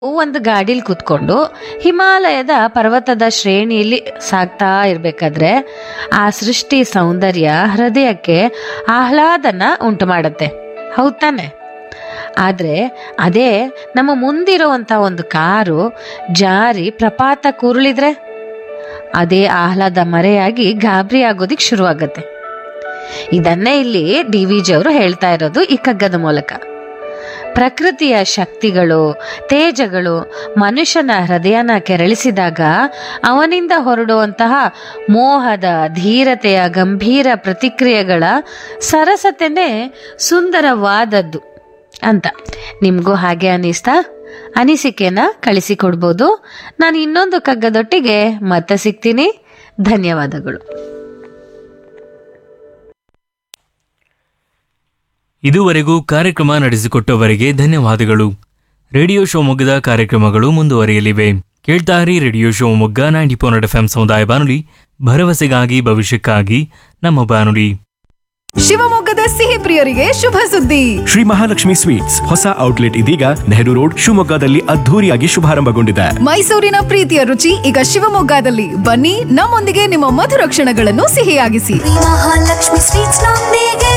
ಒಂದು ಗಾಡಿಲಿ ಕೂತ್ಕೊಂಡು ಹಿಮಾಲಯದ ಪರ್ವತದ ಶ್ರೇಣಿಯಲ್ಲಿ ಸಾಗ್ತಾ ಇರಬೇಕಾದ್ರೆ ಆ ಸೃಷ್ಟಿ ಸೌಂದರ್ಯ ಹೃದಯಕ್ಕೆ ಆಹ್ಲಾದನ ಉಂಟು ಮಾಡುತ್ತೆ ಹೌದ್ ತಾನೆ ಆದರೆ ಅದೇ ನಮ್ಮ ಮುಂದಿರುವಂಥ ಒಂದು ಕಾರು ಜಾರಿ ಪ್ರಪಾತ ಕೂರುಳಿದ್ರೆ ಅದೇ ಆಹ್ಲಾದ ಮರೆಯಾಗಿ ಗಾಬರಿ ಆಗೋದಿಕ್ ಶುರುವಾಗತ್ತೆ ಇದನ್ನೇ ಇಲ್ಲಿ ಡಿ ವಿ ಜಿ ಅವರು ಹೇಳ್ತಾ ಇರೋದು ಈ ಕಗ್ಗದ ಮೂಲಕ ಪ್ರಕೃತಿಯ ಶಕ್ತಿಗಳು ತೇಜಗಳು ಮನುಷ್ಯನ ಹೃದಯನ ಕೆರಳಿಸಿದಾಗ ಅವನಿಂದ ಹೊರಡುವಂತಹ ಮೋಹದ ಧೀರತೆಯ ಗಂಭೀರ ಪ್ರತಿಕ್ರಿಯೆಗಳ ಸರಸತೆನೇ ಸುಂದರವಾದದ್ದು ಅಂತ ನಿಮಗೂ ಹಾಗೆ ಅನಿಸ್ತಾ ಅನಿಸಿಕೆನ ಕಳಿಸಿಕೊಡ್ಬೋದು ನಾನು ಇನ್ನೊಂದು ಕಗ್ಗದೊಟ್ಟಿಗೆ ಮತ್ತೆ ಸಿಗ್ತೀನಿ ಧನ್ಯವಾದಗಳು ಇದುವರೆಗೂ ಕಾರ್ಯಕ್ರಮ ನಡೆಸಿಕೊಟ್ಟವರಿಗೆ ಧನ್ಯವಾದಗಳು ರೇಡಿಯೋ ಶಿವಮೊಗ್ಗದ ಕಾರ್ಯಕ್ರಮಗಳು ಮುಂದುವರಿಯಲಿವೆ ಕೇಳ್ತಾರಿ radio Shivamogga ninety point F ಸಮುದಾಯ ಬಾನುಲಿ ಭರವಸೆಗಾಗಿ ಭವಿಷ್ಯಕ್ಕಾಗಿ ನಮ್ಮ ಬಾನುಲಿ ಶಿವಮೊಗ್ಗದ ಸಿಹಿ ಪ್ರಿಯರಿಗೆ ಶುಭ ಸುದ್ದಿ ಶ್ರೀ ಮಹಾಲಕ್ಷ್ಮಿ ಸ್ವೀಟ್ಸ್ ಹೊಸ ಔಟ್ಲೆಟ್ ಇದೀಗ ನೆಹರು ರೋಡ್ ಶಿವಮೊಗ್ಗದಲ್ಲಿ ಅದ್ಧೂರಿಯಾಗಿ ಶುಭಾರಂಭಗೊಂಡಿದೆ ಮೈಸೂರಿನ ಪ್ರೀತಿಯ ರುಚಿ ಈಗ ಶಿವಮೊಗ್ಗದಲ್ಲಿ ಬನ್ನಿ ನಮ್ಮೊಂದಿಗೆ ನಿಮ್ಮ ಮಧುರ ಕ್ಷಣಗಳನ್ನು ಸಿಹಿಯಾಗಿಸಿ ಮಹಾಲಕ್ಷ್ಮಿ ಸ್ವೀಟ್ಸ್ ನೊಂದಿಗೆ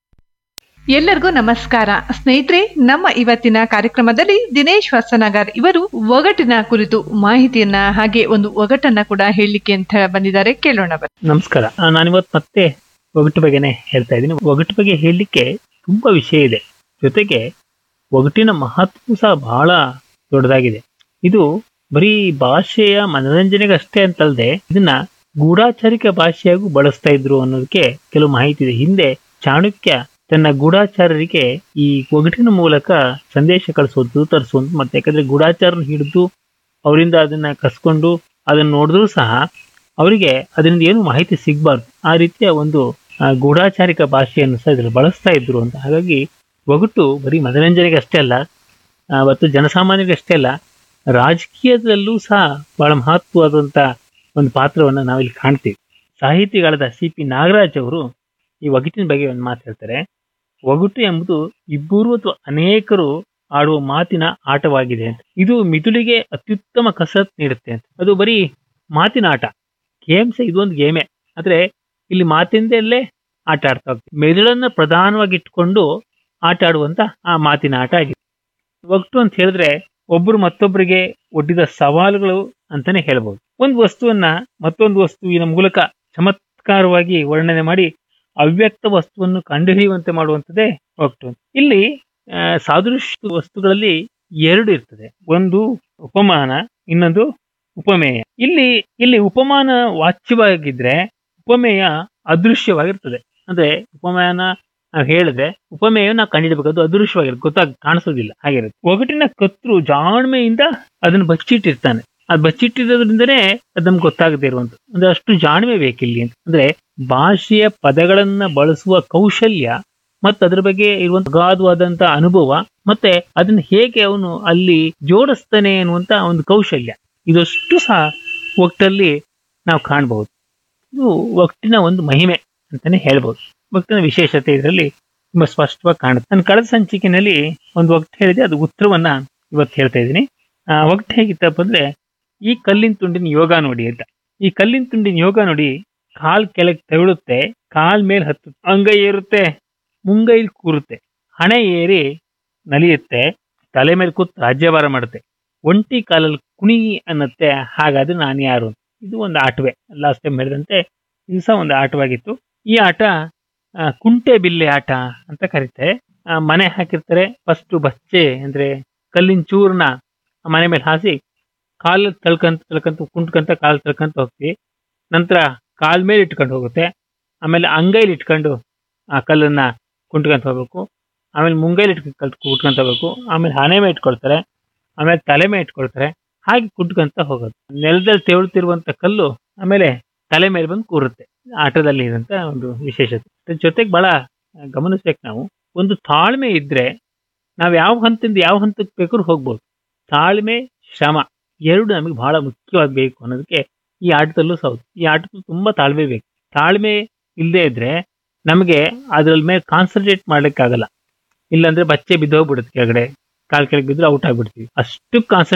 ಎಲ್ಲರಿಗೂ ನಮಸ್ಕಾರ ಸ್ನೇಹಿತರೆ ನಮ್ಮ ಇವತ್ತಿನ ಕಾರ್ಯಕ್ರಮದಲ್ಲಿ ದಿನೇಶ್ ಹೊಸನಗರ್ ಇವರು ಒಗಟಿನ ಕುರಿತು ಮಾಹಿತಿಯನ್ನ ಹಾಗೆ ಒಂದು ಒಗಟನ್ನ ಕೂಡ ಹೇಳಲಿಕ್ಕೆ ಅಂತ ಬಂದಿದ್ದಾರೆ ಕೇಳೋಣ ಬನ್ನಿ. ನಮಸ್ಕಾರ ಆ, ನಾನಿವತ್ತು ಮತ್ತೆ ಒಗಟು ಬಗ್ಗೆನೇ ಹೇಳ್ತಾ ಇದ್ದೀನಿ ಒಗಟು ಬಗ್ಗೆ ಹೇಳಲಿಕ್ಕೆ ತುಂಬಾ ವಿಷಯ ಇದೆ ಜೊತೆಗೆ ಒಗಟಿನ ಮಹತ್ವ ಸಹ ಬಹಳ ದೊಡ್ಡದಾಗಿದೆ ಇದು ಬರೀ ಭಾಷೆಯ ಮನರಂಜನೆಗೆ ಅಷ್ಟೇ ಅಂತಲ್ಲದೆ ಇದನ್ನ ಗೂಢಾಚಾರಿಕ ಭಾಷೆಯಾಗೂ ಬಳಸ್ತಾ ಇದ್ರು ಅನ್ನೋದಕ್ಕೆ ಕೆಲವು ಮಾಹಿತಿ ಇದೆ ಹಿಂದೆ ಚಾಣಕ್ಯ ತನ್ನ ಗೂಢಾಚಾರರಿಗೆ ಈ ಒಗಟಿನ ಮೂಲಕ ಸಂದೇಶ ಕಳಿಸೋದು ತರಿಸೋದು ಮತ್ತೆ ಯಾಕಂದ್ರೆ ಗೂಢಾಚಾರನ ಹಿಡಿದು ಅವರಿಂದ ಅದನ್ನ ಕಸ್ಕೊಂಡು ಅದನ್ನ ನೋಡಿದ್ರು ಸಹ ಅವರಿಗೆ ಅದರಿಂದ ಏನು ಮಾಹಿತಿ ಸಿಗಬಾರ್ದು ಆ ರೀತಿಯ ಒಂದು ಆ, ಗೂಢಾಚಾರಿಕ ಭಾಷೆಯನ್ನು ಸಹ ಇದ್ರಲ್ಲಿ ಬಳಸ್ತಾ ಇದ್ರು ಅಂತ ಹಾಗಾಗಿ ಒಗಟು ಬರೀ ಮನರಂಜನೆಗೆ ಅಷ್ಟೇ ಅಲ್ಲ ಆ, ಮತ್ತು ಜನಸಾಮಾನ್ಯರಿಗೆ ಅಷ್ಟೇ ಅಲ್ಲ ರಾಜಕೀಯದಲ್ಲೂ ಸಹ ಬಹಳ ಮಹತ್ವವಾದಂಥ ಒಂದು ಪಾತ್ರವನ್ನು ನಾವಿಲ್ಲಿ ಕಾಣ್ತೀವಿ ಸಾಹಿತಿಗಳಾದ ಸಿ ಪಿ ನಾಗರಾಜ್ ಅವರು ಈ ಒಗಟಿನ ಬಗ್ಗೆ ಒಂದು ಮಾತು ಹೇಳ್ತಾರೆ ಒಗಟು ಎಂಬುದು ಇಬ್ಬರು ಅಥವಾ ಅನೇಕರು ಆಡುವ ಮಾತಿನ ಆಟವಾಗಿದೆ ಅಂತ ಇದು ಮಿದುಳಿಗೆ ಅತ್ಯುತ್ತಮ ಕಸರತ್ ನೀಡುತ್ತೆ ಅಂತ ಅದು ಬರೀ ಮಾತಿನ ಆಟ ಗೇಮ್ಸ್ ಇದೊಂದು ಗೇಮೇ ಆದ್ರೆ ಇಲ್ಲಿ ಮಾತಿಂದಲೇ ಆಟ ಆಡ್ತಾ ಹೋಗ್ತೀವಿ ಮೆದುಳನ್ನ ಪ್ರಧಾನವಾಗಿ ಇಟ್ಕೊಂಡು ಆಟ ಆಡುವಂತ ಆ ಮಾತಿನ ಆಟ ಆಗಿದೆ ಒಗಟು ಅಂತ ಹೇಳಿದ್ರೆ ಒಬ್ರು ಮತ್ತೊಬ್ಬರಿಗೆ ಒಡ್ಡಿದ ಸವಾಲುಗಳು ಅಂತಾನೆ ಹೇಳ್ಬೋದು ಒಂದು ವಸ್ತುವನ್ನ ಮತ್ತೊಂದು ವಸ್ತುವಿನ ಮೂಲಕ ಚಮತ್ಕಾರವಾಗಿ ವರ್ಣನೆ ಮಾಡಿ ಅವ್ಯಕ್ತ ವಸ್ತುವನ್ನು ಕಂಡುಹಿಡಿಯುವಂತೆ ಮಾಡುವಂಥದ್ದೇ ಒಗಟು ಇಲ್ಲಿ ಆ, ಸಾದೃಶ್ಯ ವಸ್ತುಗಳಲ್ಲಿ ಎರಡು ಇರ್ತದೆ ಒಂದು ಉಪಮಾನ ಇನ್ನೊಂದು ಉಪಮೇಯ ಇಲ್ಲಿ ಇಲ್ಲಿ ಉಪಮಾನ ವಾಚ್ಯವಾಗಿದ್ರೆ ಉಪಮೇಯ ಅದೃಶ್ಯವಾಗಿರ್ತದೆ ಅಂದ್ರೆ ಉಪಮಾನ ನಾವು ಹೇಳಿದ್ರೆ ಉಪಮೇಯ ನಾವು ಕಂಡಿಡ್ಬೇಕು ಅದು ಅದೃಶ್ಯವಾಗಿರುತ್ತೆ ಗೊತ್ತಾಗ ಕಾಣಿಸೋದಿಲ್ಲ ಹಾಗಿರುತ್ತೆ ಒಗಟಿನ ಕತ್ರು ಜಾಣ್ಮೆಯಿಂದ ಅದನ್ನ ಬಚ್ಚಿಟ್ಟಿರ್ತಾನೆ ಅದು ಬಚ್ಚಿಟ್ಟಿರೋದ್ರಿಂದನೇ ಅದು ನಮ್ಗೆ ಗೊತ್ತಾಗದೇ ಇರುವಂತ ಅಂದ್ರೆ ಅಷ್ಟು ಜಾಣ್ಮೆ ಬೇಕಿಲ್ಲಿ ಅಂತ ಅಂದ್ರೆ ಭಾಷೆಯ ಪದಗಳನ್ನ ಬಳಸುವ ಕೌಶಲ್ಯ ಮತ್ತೆ ಅದ್ರ ಬಗ್ಗೆ ಇರುವಂತ ಅಗಾಧವಾದಂತ ಅನುಭವ ಮತ್ತೆ ಅದನ್ನ ಹೇಗೆ ಅವನು ಅಲ್ಲಿ ಜೋಡಿಸ್ತಾನೆ ಅನ್ನುವಂತ ಒಂದು ಕೌಶಲ್ಯ ಇದಷ್ಟು ಸಹ ಒಟ್ಟಲ್ಲಿ ನಾವು ಕಾಣಬಹುದು ಇದು ಒಟ್ಟಿನ ಒಂದು ಮಹಿಮೆ ಅಂತಾನೆ ಹೇಳ್ಬೋದು ಒಟ್ಟಿನ ವಿಶೇಷತೆ ಇದರಲ್ಲಿ ತುಂಬಾ ಸ್ಪಷ್ಟವಾಗಿ ಕಾಣುತ್ತೆ ನಾನು ಕಳೆದ ಸಂಚಿಕೆನಲ್ಲಿ ಒಂದು ಒಟ್ಟು ಹೇಳಿದೆ ಅದು ಉತ್ತರವನ್ನ ಇವತ್ತು ಹೇಳ್ತಾ ಇದ್ದೀನಿ ಆ ಒಟ್ಟು ಹೇಗಿತ್ತಪ್ಪ ಅಂದ್ರೆ ಈ ಕಲ್ಲಿನ ತುಂಡಿನ ಯೋಗ ನೋಡಿ ಅಂತ ಈ ಕಲ್ಲಿನ ತುಂಡಿನ ಯೋಗ ನೋಡಿ ಕಾಲ್ ಕೆಳಗೆ ತೆವಳುತ್ತೆ ಕಾಲ್ ಮೇಲೆ ಹತ್ತುತ್ತೆ ಅಂಗೈ ಏರುತ್ತೆ ಮುಂಗೈಲಿ ಕೂರುತ್ತೆ ಹಣೆ ಏರಿ ನಲಿಯುತ್ತೆ ತಲೆ ಮೇಲೆ ಕೂತ್ ರಾಜ್ಯಭಾರ ಮಾಡುತ್ತೆ ಒಂಟಿ ಕಾಲಲ್ಲಿ ಕುಣಿ ಅನ್ನತ್ತೆ ಹಾಗಾದ್ರೆ ನಾನು ಯಾರು ಅಂತ. ಇದು ಒಂದು ಆಟವೇ ಲಾಸ್ಟ್ ಟೈಮ್ ಹೇಳಿದಂತೆ ಇದು ಸಹ ಒಂದು ಆಟವಾಗಿತ್ತು ಈ ಆಟ ಆ, ಕುಂಟೆ ಬಿಲ್ಲೆ ಆಟ ಅಂತ ಕರೀತಾರೆ ಆ, ಮನೆ ಹಾಕಿರ್ತಾರೆ ಫಸ್ಟ್ ಬಚ್ಚೆ ಅಂದ್ರೆ ಕಲ್ಲಿನ ಚೂರ್ನ ಆ ಮನೆ ಮೇಲೆ ಹಾಸಿ ಕಾಲು ತಳ್ಕಂತ ತಳ್ಕಂತ ಕುಂಟ್ಕಂತ ಕಾಲು ತಳ್ಕಂತ ಹೋಗ್ತೀವಿ ನಂತರ ಕಾಲ್ ಮೇಲೆ ಇಟ್ಕೊಂಡು ಹೋಗುತ್ತೆ ಆಮೇಲೆ ಅಂಗೈಲಿ ಇಟ್ಕೊಂಡು ಆ ಕಲ್ಲನ್ನ ಕುಂಟ್ಕೊಂತ ಹೋಗ್ಬೇಕು ಆಮೇಲೆ ಮುಂಗೈಲಿ ಇಟ್ಕೊಂಡು ಕಲ್ ಕುಟ್ಕೊಂತ ಹೋಗ್ಬೇಕು ಆಮೇಲೆ ಹಣೆ ಮೇಲೆ ಇಟ್ಕೊಳ್ತಾರೆ ಆಮೇಲೆ ತಲೆ ಮೇಲೆ ಇಟ್ಕೊಳ್ತಾರೆ ಹಾಗೆ ಕುಟ್ಕೊಂತ ಹೋಗೋದು ನೆಲದಲ್ಲಿ ತೆವಳುತ್ತಿರುವಂತ ಕಲ್ಲು ಆಮೇಲೆ ತಲೆ ಮೇಲೆ ಬಂದು ಕೂರುತ್ತೆ ಆಟದಲ್ಲಿ ಇದಂತ ಒಂದು ವಿಶೇಷತೆ ಅದ್ರ ಜೊತೆಗೆ ಬಹಳ ಗಮನಿಸ್ಬೇಕು ನಾವು ಒಂದು ತಾಳ್ಮೆ ಇದ್ರೆ ನಾವು ಯಾವ ಹಂತದಿಂದ ಯಾವ ಹಂತಕ್ಕೆ ಬೇಕಾದ್ರೂ ಹೋಗ್ಬೋದು ತಾಳ್ಮೆ ಶ್ರಮ ಎರಡು ನಮಗೆ ಬಹಳ ಮುಖ್ಯವಾಗಿ ಬೇಕು ಅನ್ನೋದಕ್ಕೆ ಈ ಆಟದಲ್ಲೂ ಸಹ ಹೌದು. ಈ ಆಟದಲ್ಲೂ ತುಂಬಾ ತಾಳ್ಮೆ ಬೇಕು ತಾಳ್ಮೆ ಇಲ್ಲದೆ ಇದ್ರೆ ನಮಗೆ ಅದ್ರ ಮೇಲೆ ಕಾನ್ಸಂಟ್ರೇಟ್ ಮಾಡ್ಲಿಕ್ಕಾಗಲ್ಲ ಇಲ್ಲಾಂದ್ರೆ ಬಚ್ಚೆ ಬಿದ್ದೋಗ್ಬಿಡುತ್ತೆ ಕೆಳಗಡೆ ಕಾಲ್ ಕೆಳಗೆ ಬಿದ್ರೆ ಔಟ್ ಆಗ್ಬಿಡ್ತೀವಿ ಅಷ್ಟು ಕಾನ್ಸಂಟ್ರೇಟ್